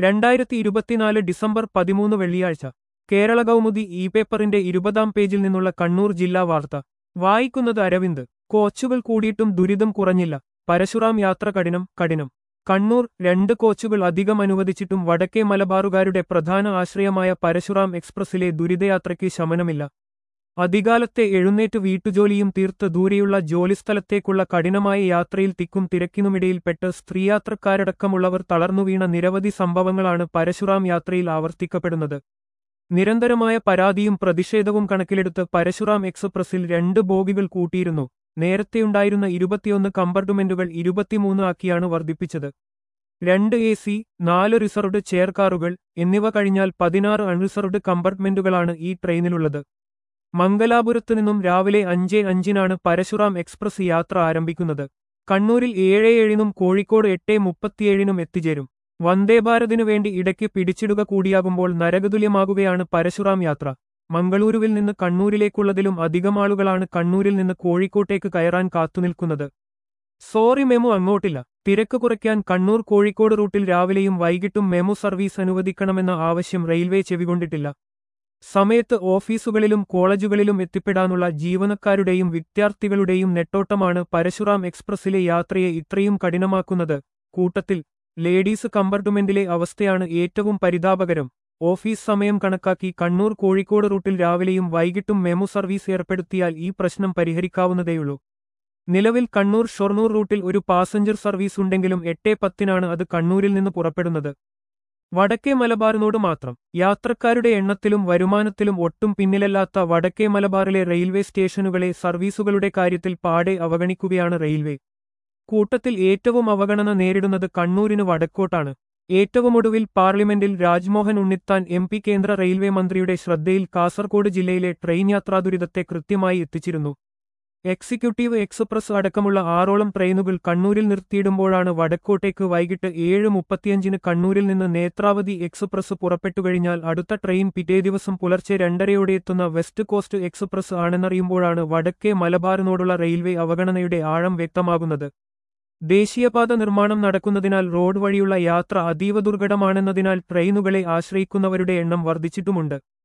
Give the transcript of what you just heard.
രണ്ടായിരത്തി ഇരുപത്തിനാല് ഡിസംബർ പതിമൂന്ന് വെള്ളിയാഴ്ച കേരള കൗമുദി ഇ പേപ്പറിന്റെ ഇരുപതാം പേജിൽ നിന്നുള്ള കണ്ണൂർ ജില്ലാ വാർത്ത വായിക്കുന്നത് അരവിന്ദ് കോച്ചുകൾ കൂടിയിട്ടും ദുരിതം കുറഞ്ഞില്ല പരശുറാം യാത്ര കഠിനം കഠിനം കണ്ണൂർ രണ്ട് കോച്ചുകൾ അധികം അനുവദിച്ചിട്ടും വടക്കേ മലബാറുകാരുടെ പ്രധാന ആശ്രയമായ പരശുറാം എക്സ്പ്രസിലെ ദുരിതയാത്രയ്ക്ക് ശമനമില്ല അധികാലത്തെ എഴുന്നേറ്റ് വീട്ടുജോലിയും തീർത്ത് ദൂരെയുള്ള ജോലിസ്ഥലത്തേക്കുള്ള കഠിനമായ യാത്രയിൽ തിക്കും തിരക്കിനുമിടയിൽപ്പെട്ട് സ്ത്രീയാത്രക്കാരടക്കമുള്ളവർ തളർന്നുവീണ നിരവധി സംഭവങ്ങളാണ് പരശുറാം യാത്രയിൽ ആവർത്തിക്കപ്പെടുന്നത് നിരന്തരമായ പരാതിയും പ്രതിഷേധവും കണക്കിലെടുത്ത് പരശുറാം എക്സ്പ്രസിൽ രണ്ട് ബോഗികൾ കൂട്ടിയിരുന്നു നേരത്തെയുണ്ടായിരുന്ന ഇരുപത്തിയൊന്ന് കമ്പാർട്ട്മെന്റുകൾ ഇരുപത്തിമൂന്ന് ആക്കിയാണ് വർദ്ധിപ്പിച്ചത് രണ്ട് എ സി നാല് റിസർവ്ഡ് ചെയർ കാറുകൾ എന്നിവ കഴിഞ്ഞാൽ പതിനാറ് അൺറിസർവ്ഡ് കമ്പാർട്ട്മെന്റുകളാണ് ഈ ട്രെയിനിലുള്ളത് മംഗലാപുരത്തു നിന്നും രാവിലെ അഞ്ച് അഞ്ചിനാണ് പരശുറാം എക്സ്പ്രസ് യാത്ര ആരംഭിക്കുന്നത് കണ്ണൂരിൽ ഏഴ് ഏഴിനും കോഴിക്കോട് എട്ട് മുപ്പത്തിയേഴിനും എത്തിച്ചേരും വന്ദേഭാരതിനു വേണ്ടി ഇടയ്ക്ക് പിടിച്ചിടുക കൂടിയാകുമ്പോൾ നരകതുല്യമാകുകയാണ് പരശുറാം യാത്ര മംഗളൂരുവിൽ നിന്ന് കണ്ണൂരിലേക്കുള്ളതിലും അധികം ആളുകളാണ് കണ്ണൂരിൽ നിന്ന് കോഴിക്കോട്ടേക്ക് കയറാൻ കാത്തുനിൽക്കുന്നത് സോറി മെമു അങ്ങോട്ടില്ല തിരക്ക് കുറയ്ക്കാൻ കണ്ണൂർ കോഴിക്കോട് റൂട്ടിൽ രാവിലെയും വൈകിട്ടും മെമു സർവീസ് അനുവദിക്കണമെന്ന ആവശ്യം റെയിൽവേ ചെവികൊണ്ടിട്ടില്ല സമയത്ത് ഓഫീസുകളിലും കോളേജുകളിലും എത്തിപ്പെടാനുള്ള ജീവനക്കാരുടെയും വിദ്യാർത്ഥികളുടെയും നെട്ടോട്ടമാണ് പരശുറാം എക്സ്പ്രസിലെ യാത്രയെ ഇത്രയും കഠിനമാക്കുന്നത് കൂട്ടത്തിൽ ലേഡീസ് കമ്പാർട്ട്മെന്റിലെ അവസ്ഥയാണ് ഏറ്റവും പരിതാപകരം ഓഫീസ് സമയം കണക്കാക്കി കണ്ണൂർ കോഴിക്കോട് റൂട്ടിൽ രാവിലെയും വൈകിട്ടും മെമു സർവീസ് ഏർപ്പെടുത്തിയാൽ ഈ പ്രശ്നം പരിഹരിക്കാവുന്നതേയുള്ളൂ നിലവിൽ കണ്ണൂർ ഷൊർണൂർ റൂട്ടിൽ ഒരു പാസഞ്ചർ സർവീസ് ഉണ്ടെങ്കിലും എട്ടേ പത്തിനാണ് അത് കണ്ണൂരിൽ നിന്ന് പുറപ്പെടുന്നത് വടക്കേ മലബാറിനോട് മാത്രം യാത്രക്കാരുടെ എണ്ണത്തിലും വരുമാനത്തിലും ഒട്ടും പിന്നിലല്ലാത്ത വടക്കേ മലബാറിലെ റെയിൽവേ സ്റ്റേഷനുകളെ സർവീസുകളുടെ കാര്യത്തിൽ പാടെ അവഗണിക്കുകയാണ് റെയിൽവേ കൂട്ടത്തിൽ ഏറ്റവും അവഗണന നേരിടുന്നത് കണ്ണൂരിന് വടക്കോട്ടാണ് ഏറ്റവുമൊടുവിൽ പാർലമെന്റിൽ രാജ്മോഹൻ ഉണ്ണിത്താൻ എം പി കേന്ദ്ര റെയിൽവേ മന്ത്രിയുടെ ശ്രദ്ധയിൽ കാസർഗോഡ് ജില്ലയിലെ ട്രെയിൻ യാത്രാ ദുരിതത്തെ കൃത്യമായി എത്തിച്ചിരുന്നു എക്സിക്യൂട്ടീവ് എക്സ്പ്രസ് അടക്കമുള്ള ആറോളം ട്രെയിനുകൾ കണ്ണൂരിൽ നിർത്തിയിടുമ്പോഴാണ് വടക്കോട്ടേക്ക് വൈകിട്ട് ഏഴ് മുപ്പത്തിയഞ്ചിന് കണ്ണൂരിൽ നിന്ന് നേത്രാവതി എക്സ്പ്രസ് പുറപ്പെട്ടുകഴിഞ്ഞാൽ അടുത്ത ട്രെയിൻ പിറ്റേ ദിവസം പുലർച്ചെ രണ്ടരയോടെ എത്തുന്ന വെസ്റ്റ് കോസ്റ്റ് എക്സ്പ്രസ് ആണെന്നറിയുമ്പോഴാണ് വടക്കേ മലബാറിനോടുള്ള റെയിൽവേ അവഗണനയുടെ ആഴം വ്യക്തമാകുന്നത് ദേശീയപാത നിർമ്മാണം നടക്കുന്നതിനാൽ റോഡ് വഴിയുള്ള യാത്ര അതീവ ദുർഘടമാണെന്നതിനാൽ ട്രെയിനുകളെ ആശ്രയിക്കുന്നവരുടെ എണ്ണം വർദ്ധിച്ചിട്ടുമുണ്ട്